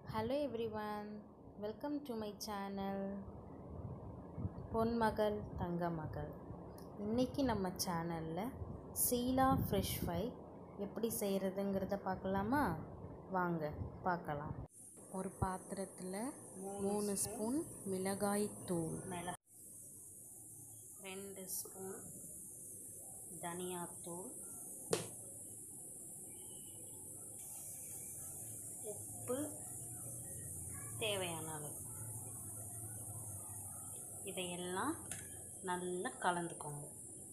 hello everyone welcome to my channel Ponmagal Thanga மகள் இன்றைக்கி நம்ம சேனலில் சீலா ஃப்ரெஷ் ஃப்ரை எப்படி செய்கிறதுங்கிறத பார்க்கலாமா வாங்க பார்க்கலாம் ஒரு பாத்திரத்தில் மூணு ஸ்பூன் மிளகாய் தூள் மிள ரெண்டு ஸ்பூன் தனியாத்தூள் உப்பு தேவையான அளவு இதையெல்லாம் நல்லா கலந்துக்கோங்க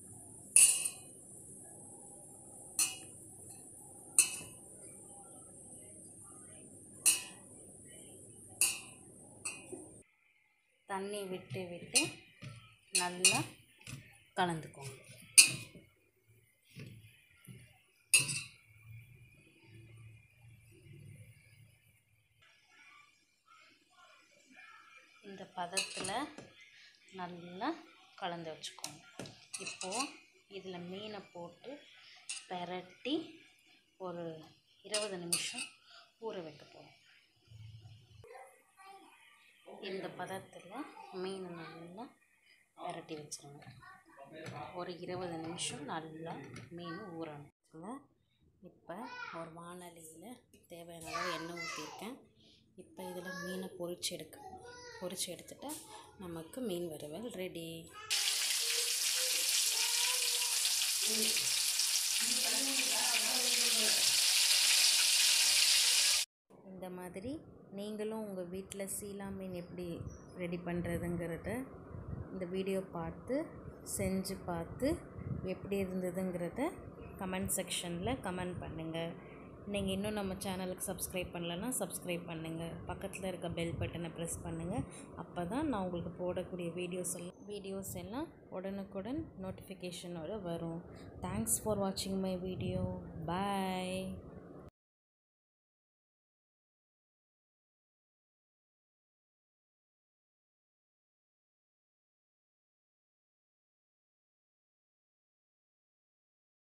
தண்ணி விட்டு விட்டு நல்லா கலந்துக்கோங்க இந்த பதத்தில் நல்லா கலந்து வச்சுக்கோங்க இப்போது இதில் மீனை போட்டு பெரட்டி ஒரு இருபது நிமிஷம் ஊற வைக்க போகிறோம் இந்த பதத்தில் மீனை நல்லா பெரட்டி வச்சுருங்க ஒரு இருபது நிமிஷம் நல்லா மீன் ஊறணும் இப்போ ஒரு வானலியில் தேவையான அளவு எண்ணெய் ஊற்றிருக்கேன் இப்போ இதில் மீனை பொரிச்சு எடுக்க பொரிச்சு எடுத்துட்டா நமக்கு மீன் வறுவல் ரெடி இந்த மாதிரி நீங்களும் உங்கள் வீட்டில் சீலா மீன் எப்படி ரெடி பண்ணுறதுங்கிறத இந்த வீடியோ பார்த்து செஞ்சு பார்த்து எப்படி இருந்ததுங்கிறத கமெண்ட் செக்ஷனில் கமெண்ட் பண்ணுங்கள் நீங்கள் இன்னும் நம்ம சேனலுக்கு சப்ஸ்கிரைப் பண்ணலன்னா சப்ஸ்கிரைப் பண்ணுங்கள் பக்கத்தில் இருக்க பெல் பட்டனை ப்ரெஸ் பண்ணுங்கள் அப்போ தான் நான் உங்களுக்கு போடக்கூடிய வீடியோஸ் எல்லாம் வீடியோஸ் எல்லாம் உடனுக்குடன் நோட்டிஃபிகேஷனோட வரும் தேங்க்ஸ் ஃபார் வாட்சிங் மை வீடியோ பாய்